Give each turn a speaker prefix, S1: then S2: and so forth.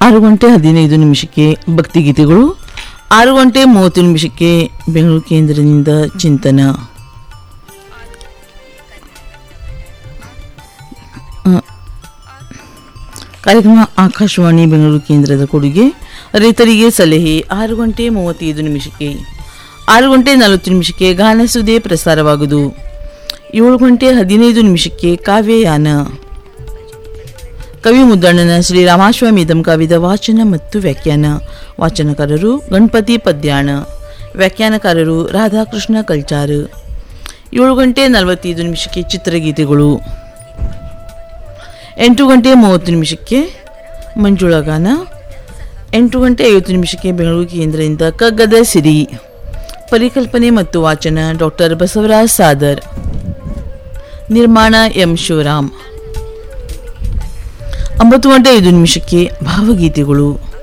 S1: ಆರು ಗಂಟೆ ಹದಿನೈದು ನಿಮಿಷಕ್ಕೆ ಭಕ್ತಿಗೀತೆಗಳು ಆರು ಗಂಟೆ ಮೂವತ್ತು ನಿಮಿಷಕ್ಕೆ ಬೆಂಗಳೂರು ಕೇಂದ್ರದಿಂದ ಚಿಂತನ ಆ, ಕಾರ್ಯಕ್ರಮ ಆಕಾಶವಾಣಿ ಬೆಂಗಳೂರು ಕೇಂದ್ರದ ಕೊಡುಗೆ ರೈತರಿಗೆ ಸಲಹೆ ಆರು ಗಂಟೆ ಮೂವತ್ತೈದು ನಿಮಿಷಕ್ಕೆ ಆರು ಗಂಟೆ ನಲವತ್ತು ನಿಮಿಷಕ್ಕೆ ಗಾನಸುದೆ ಪ್ರಸಾರವಾಗುವುದು ಏಳು ಗಂಟೆ ಹದಿನೈದು ನಿಮಿಷಕ್ಕೆ ಕಾವ್ಯಯಾನ ಕವಿ ಮುದ್ದಣ್ಣನ ಶ್ರೀ ರಾಮಾಶ್ವಮೇಧಂ ಕಾವ್ಯದ ವಾಚನ ಮತ್ತು ವ್ಯಾಖ್ಯಾನ ವಾಚನಕಾರರು ಗಣಪತಿ ಪದ್ಯಾಣ ವ್ಯಾಖ್ಯಾನಕಾರರು ರಾಧಾಕೃಷ್ಣ ಕಲ್ಚಾರ್ ಏಳು ಗಂಟೆ ನಲವತ್ತೈದು ನಿಮಿಷಕ್ಕೆ ಚಿತ್ರಗೀತೆಗಳು ಎಂಟು ಗಂಟೆ ಮೂವತ್ತು ನಿಮಿಷಕ್ಕೆ ಮಂಜುಳ ಗಾನ ಎಂಟು ಗಂಟೆ ಐವತ್ತು ನಿಮಿಷಕ್ಕೆ ಬೆಂಗಳೂರು ಕೇಂದ್ರದಿಂದ ಕಗ್ಗದ ಸಿರಿ ಪರಿಕಲ್ಪನೆ ಮತ್ತು ವಾಚನ ಡಾಕ್ಟರ್ ಬಸವರಾಜ್ ಸಾದರ್ ನಿರ್ಮಾಣ ಎಂ ಶಿವರಾಮ್ ಒಂಬತ್ತು ಗಂಟೆ ಐದು ನಿಮಿಷಕ್ಕೆ ಭಾವಗೀತೆಗಳು